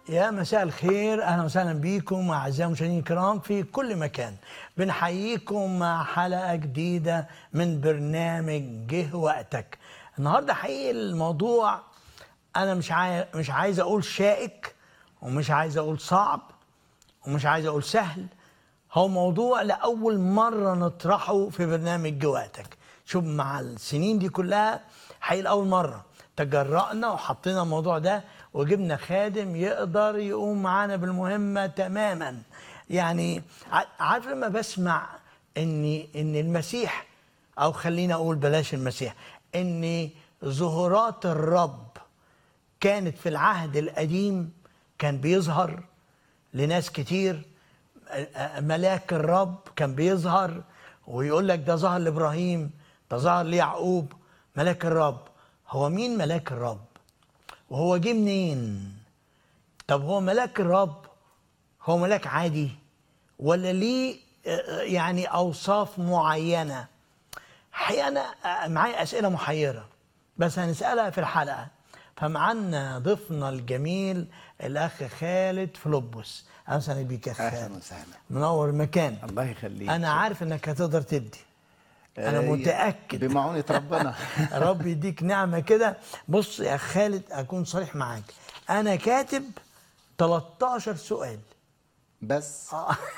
يا مساء الخير اهلا وسهلا بكم اعزائي المشاهدين الكرام في كل مكان بنحييكم مع حلقه جديده من برنامج جه وقتك النهارده حقيقي الموضوع انا مش عاي... مش عايز اقول شائك ومش عايز اقول صعب ومش عايز اقول سهل هو موضوع لاول مره نطرحه في برنامج جه وقتك شوف مع السنين دي كلها حقيقي لاول مره تجرأنا وحطينا الموضوع ده وجبنا خادم يقدر يقوم معانا بالمهمة تماما يعني ع- عارف لما بسمع ان ان المسيح او خلينا اقول بلاش المسيح ان ظهورات الرب كانت في العهد القديم كان بيظهر لناس كتير ملاك الرب كان بيظهر ويقول لك ده ظهر لابراهيم ده ظهر ليعقوب ملاك الرب هو مين ملاك الرب وهو جه منين طب هو ملاك الرب هو ملاك عادي ولا ليه آه، يعني اوصاف معينه حقيقة أنا آه، معايا أسئلة محيرة بس هنسألها في الحلقة فمعنا ضيفنا الجميل الأخ خالد فلوبوس أهلا وسهلا بيك يا اهلا خالد وسهلا منور المكان الله يخليك أنا عارف إنك هتقدر تدي أنا آه، متأكد بمعونة ربنا رب يديك نعمة كده بص يا خالد أكون صريح معاك أنا كاتب 13 سؤال بس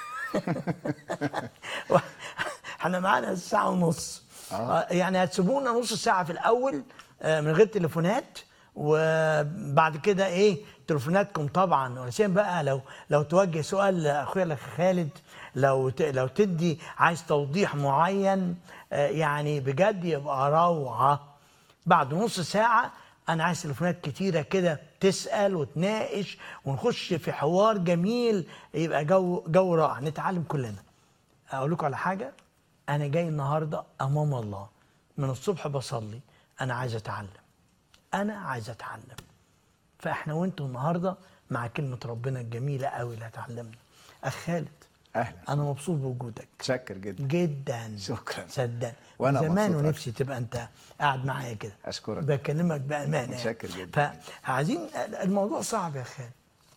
احنا معانا الساعة ونص آه. آه، يعني هتسيبونا نص ساعة في الأول آه، من غير تليفونات وبعد كده ايه تليفوناتكم طبعا ولسين بقى لو لو توجه سؤال لاخويا الاخ خالد لو ت- لو تدي عايز توضيح معين آه، يعني بجد يبقى روعه بعد نص ساعة أنا عايز تليفونات كتيرة كده تسأل وتناقش ونخش في حوار جميل يبقى جو جو رائع نتعلم كلنا. أقول لكم على حاجة أنا جاي النهاردة أمام الله من الصبح بصلي أنا عايز أتعلم. أنا عايز أتعلم. فإحنا وأنتوا النهاردة مع كلمة ربنا الجميلة قوي اللي هتعلمنا. أخ خالد اهلا أنا مبسوط بوجودك. متشكر جدا جدا شكراً. صدق وأنا من زمان مبسوط ونفسي تبقى انت قاعد معايا كده أشكرك. بكلمك بامانه يعني. متشكر جداً. فعايزين الموضوع صعب يا خالد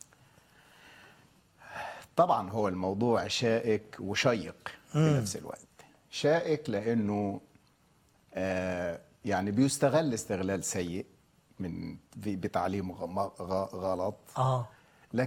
طبعا هو الموضوع شائك وشيق في نفس الوقت شائك لانه آه يعني بيستغل استغلال سيء من في- بتعليم غ- غ- غلط اه